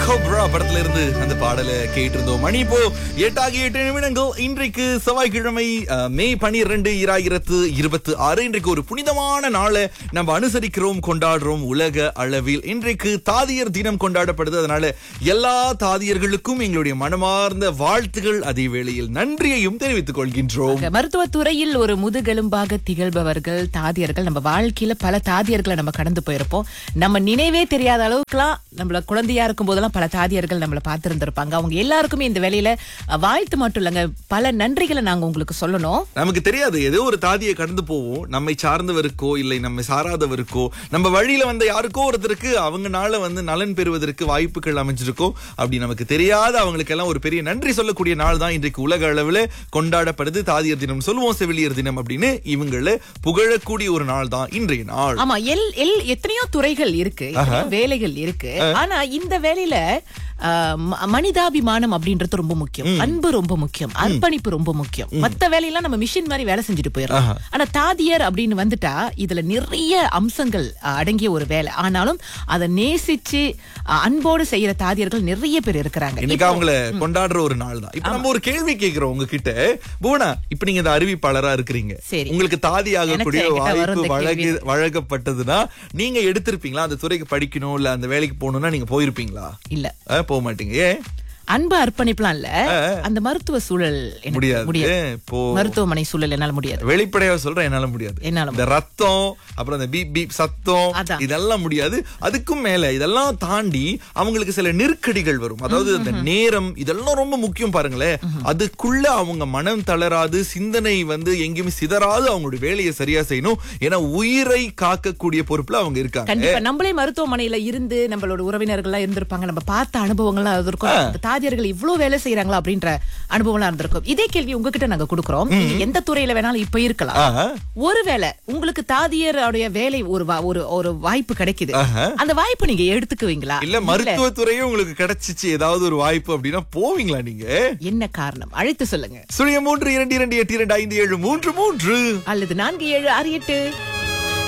Cobra படத்துல இருந்து அந்த பாடலை கேட்டிருந்தோம் மணி இப்போ எட்டாகி எட்டு நிமிடங்கள் இன்றைக்கு செவ்வாய்க்கிழமை அஹ், மே பனிரெண்டு இராயிரத்து இருபத்தி ஆறு இன்றைக்கு ஒரு புனிதமான நாளை நம்ம அனுசரிக்கிறோம் கொண்டாடுறோம் உலக அளவில் இன்றைக்கு தாதியர் தினம் கொண்டாடப்படுது அதனால எல்லா தாதியர்களுக்கும் எங்களுடைய மனமார்ந்த வாழ்த்துகள் அதே வேளையில் நன்றியையும் தெரிவித்துக் கொள்கின்றோம் மருத்துவத் துறையில் ஒரு முதுகெலும்பாக திகழ்பவர்கள் தாதியர்கள் நம்ம வாழ்க்கையில பல தாதியர்களை நம்ம கடந்து போயிருப்போம் நம்ம நினைவே தெரியாத அளவுக்குலாம் நம்மள குழந்தையா இருக்கும் போதெல்லாம் பல தாதியர்கள் நம்மள பார்த்திருந்திருப்பாங்க அவங்க எல்லாருக்குமே இந்த வேலையில அஹ், வாழ்த்து மட்டும் இல்லைங்க பல நன்றிகளை நாங்க உங்களுக்கு சொல்லணும் நமக்கு தெரியாது ஏதோ ஒரு தாதியை கடந்து போவோம் நம்மை சார்ந்தவருக்கோ இல்லை நம்மை சாராதவருக்கோ நம்ம வழியில வந்த யாருக்கோ ஒருத்தருக்கு அவங்கனால வந்து நலன் பெறுவதற்கு வாய்ப்புகள் அமைஞ்சிருக்கும் அப்படி நமக்கு தெரியாத அவங்களுக்கெல்லாம் ஒரு பெரிய நன்றி சொல்லக்கூடிய நாள் தான் இன்றைக்கு உலக அளவுல கொண்டாடப்படுது தாதியர் தினம் சொல்லுவோம் செவிலியர் தினம் அப்படின்னு இவங்கள புகழக்கூடிய ஒரு நாள் தான் இன்றைய நாள் ஆமா எல் எல் எத்தனையோ துறைகள் இருக்கு எத்தனையோ வேலைகள் இருக்கு ஆனா இந்த வேலையில அஹ், ம- மனிதாபிமானம் அப்படின்றது ரொம்ப முக்கியம் அன்பு ரொம்ப முக்கியம் அர்ப்பணிப்பு ரொம்ப முக்கியம் மத்த வேலையெல்லாம் நம்ம மிஷின் மாதிரி வேலை செஞ்சுட்டு போயிடலாம் ஆனா தாதியர் அப்படின்னு வந்துட்டா இதுல நிறைய அம்சங்கள் அஹ், அடங்கிய ஒரு வேலை ஆனாலும் அதை நேசிச்சு அஹ், அன்போடு செய்யற தாதியர்கள் நிறைய பேர் இருக்கிறாங்க இன்னைக்கு அவங்கள கொண்டாடுற ஒரு நாள் தான் இப்ப நம்ம ஒரு கேள்வி கேக்குறோம் உங்ககிட்ட புவனா இப்ப நீங்க இந்த அறிவிப்பாளரா இருக்கிறீங்க சரி. உங்களுக்கு தாதி ஆகக்கூடிய எனக்கு என்கிட்ட வரும் வாய்ப்பு இந்த வழங்கி கேள்வி. வழங்கப்பட்டதுன்னா நீங்க எடுத்திருப்பீங்களா அந்த துறைக்கு படிக்கணும் இல்ல அந்த வேலைக்கு போகணும்னா நீங்க போயிருப்பீங்களா இல்ல அஹ், போக மாட்டீங்க ஏன் அன்பு அர்ப்பணிப்புலாம் இல்ல அந்த மருத்துவ சூழல் எனக்கு முடியாது முடியாது இப்போ மருத்துவமனை சூழல் என்னால முடியாது வெளிப்படையா சொல்றேன் என்னால முடியாது என்னால இந்த ரத்தம் அப்புறம் அந்த பீப் பீப் சத்தம் அதான். இதெல்லாம் முடியாது அதுக்கும் மேல இதெல்லாம் தாண்டி அவங்களுக்கு சில நெருக்கடிகள் வரும் அதாவது அந்த நேரம் இதெல்லாம் ரொம்ப முக்கியம் பாருங்களேன் அதுக்குள்ள அவங்க மனம் தளராது சிந்தனை வந்து எங்கேயுமே சிதறாது அவங்களுடைய வேலையை சரியா செய்யணும் ஏன்னா உயிரை காக்கக்கூடிய பொறுப்புல அவங்க இருக்காங்க கண்டிப்பா நம்மளே மருத்துவமனையில இருந்து நம்மளோட உறவினர்கள்லாம் இருந்திருப்பாங்க நம்ம பார்த்த அனுபவங்கள்லாம் இருந்திருக்கும் இந்த தாதியர்கள் இவ்வளவு வேலை செய்யறாங்களா அப்படின்ற அனுபவம்லாம் இருந்திருக்கும் இதே கேள்வி உங்ககிட்ட நாங்க கொடுக்குறோம் நீங்க எந்த துறையில வேணாலும் இப்ப இருக்கலாம் ஆஹா. ஒருவேளை உங்களுக்கு தாதியருடைய வேலை ஒரு வா- ஒரு ஒரு வாய்ப்பு கிடைக்குது ஆஹா. அந்த வாய்ப்பு நீங்க எடுத்துக்குவீங்களா இல்ல மருத்துவத்துறையே உங்களுக்கு கிடைச்சிச்சு ஏதாவது ஒரு வாய்ப்பு அப்படின்னா போவீங்களா நீங்க என்ன காரணம் அழைத்து சொல்லுங்க சுழிய மூன்று இரண்டு இரண்டு எட்டு இரண்டு ஐந்து ஏழு மூன்று மூன்று அல்லது நான்கு ஏழு ஆறு எட்டு